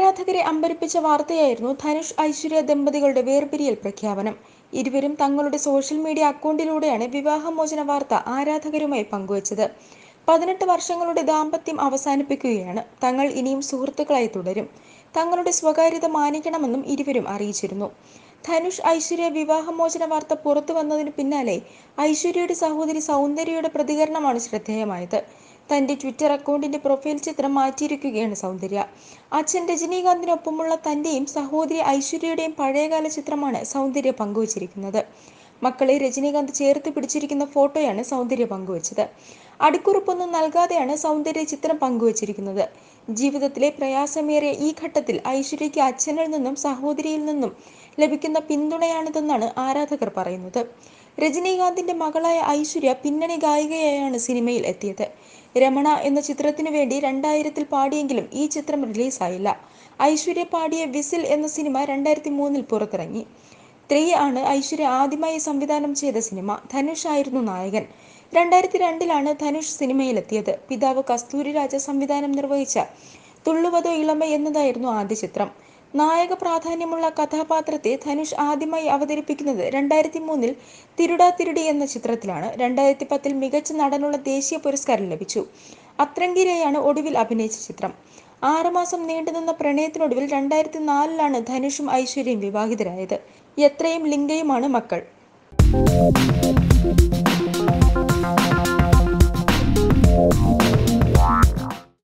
ആരാധകരെ അമ്പരിപ്പിച്ച വാർത്തയായിരുന്നു ധനുഷ് ഐശ്വര്യ ദമ്പതികളുടെ വേർപിരിയൽ പ്രഖ്യാപനം ഇരുവരും തങ്ങളുടെ സോഷ്യൽ മീഡിയ അക്കൗണ്ടിലൂടെയാണ് വിവാഹമോചന വാർത്ത ആരാധകരുമായി പങ്കുവച്ചത് പതിനെട്ട് വർഷങ്ങളുടെ ദാമ്പത്യം അവസാനിപ്പിക്കുകയാണ് തങ്ങൾ ഇനിയും സുഹൃത്തുക്കളായി തുടരും തങ്ങളുടെ സ്വകാര്യത മാനിക്കണമെന്നും ഇരുവരും അറിയിച്ചിരുന്നു ധനുഷ് ഐശ്വര്യ വിവാഹമോചന വാർത്ത പുറത്തു വന്നതിന് പിന്നാലെ ഐശ്വര്യയുടെ സഹോദരി സൗന്ദര്യയുടെ പ്രതികരണമാണ് ശ്രദ്ധേയമായത് തന്റെ ട്വിറ്റർ അക്കൗണ്ടിന്റെ പ്രൊഫൈൽ ചിത്രം മാറ്റിയിരിക്കുകയാണ് സൗന്ദര്യ അച്ഛൻ രജനീകാന്തിനൊപ്പമുള്ള തന്റെയും സഹോദരി ഐശ്വര്യയുടെയും പഴയകാല ചിത്രമാണ് സൗന്ദര്യ പങ്കുവച്ചിരിക്കുന്നത് മക്കളെ രജനീകാന്ത് ചേർത്ത് പിടിച്ചിരിക്കുന്ന ഫോട്ടോയാണ് സൗന്ദര്യ പങ്കുവച്ചത് അടിക്കുറിപ്പൊന്നും നൽകാതെയാണ് സൗന്ദര്യ ചിത്രം പങ്കുവച്ചിരിക്കുന്നത് ജീവിതത്തിലെ പ്രയാസമേറിയ ഈ ഘട്ടത്തിൽ ഐശ്വര്യയ്ക്ക് അച്ഛനിൽ നിന്നും സഹോദരിയിൽ നിന്നും ലഭിക്കുന്ന പിന്തുണയാണിതെന്നാണ് ആരാധകർ പറയുന്നത് രജനീകാന്തിന്റെ മകളായ ഐശ്വര്യ പിന്നണി ഗായികയായാണ് സിനിമയിൽ എത്തിയത് രമണ എന്ന ചിത്രത്തിനു വേണ്ടി രണ്ടായിരത്തിൽ പാടിയെങ്കിലും ഈ ചിത്രം റിലീസായില്ല ഐശ്വര്യ പാടിയ വിസിൽ എന്ന സിനിമ രണ്ടായിരത്തി മൂന്നിൽ പുറത്തിറങ്ങി ത്രീ ആണ് ഐശ്വര്യ ആദ്യമായി സംവിധാനം ചെയ്ത സിനിമ ധനുഷ് ആയിരുന്നു നായകൻ രണ്ടായിരത്തി രണ്ടിലാണ് ധനുഷ് സിനിമയിലെത്തിയത് പിതാവ് കസ്തൂരി രാജ സംവിധാനം നിർവഹിച്ച തുള്ളുവതോ ഇളമ എന്നതായിരുന്നു ആദ്യ ചിത്രം നായക പ്രാധാന്യമുള്ള കഥാപാത്രത്തെ ധനുഷ് ആദ്യമായി അവതരിപ്പിക്കുന്നത് രണ്ടായിരത്തി മൂന്നിൽ തിരുടാ തിരുടി എന്ന ചിത്രത്തിലാണ് രണ്ടായിരത്തി പത്തിൽ മികച്ച നടനുള്ള ദേശീയ പുരസ്കാരം ലഭിച്ചു അത്രങ്കിരയാണ് ഒടുവിൽ അഭിനയിച്ച ചിത്രം ആറുമാസം നീണ്ടുനിന്ന പ്രണയത്തിനൊടുവിൽ രണ്ടായിരത്തി നാലിലാണ് ധനുഷും ഐശ്വര്യയും വിവാഹിതരായത് എത്രയും ലിംഗയുമാണ് മക്കൾ Thank you.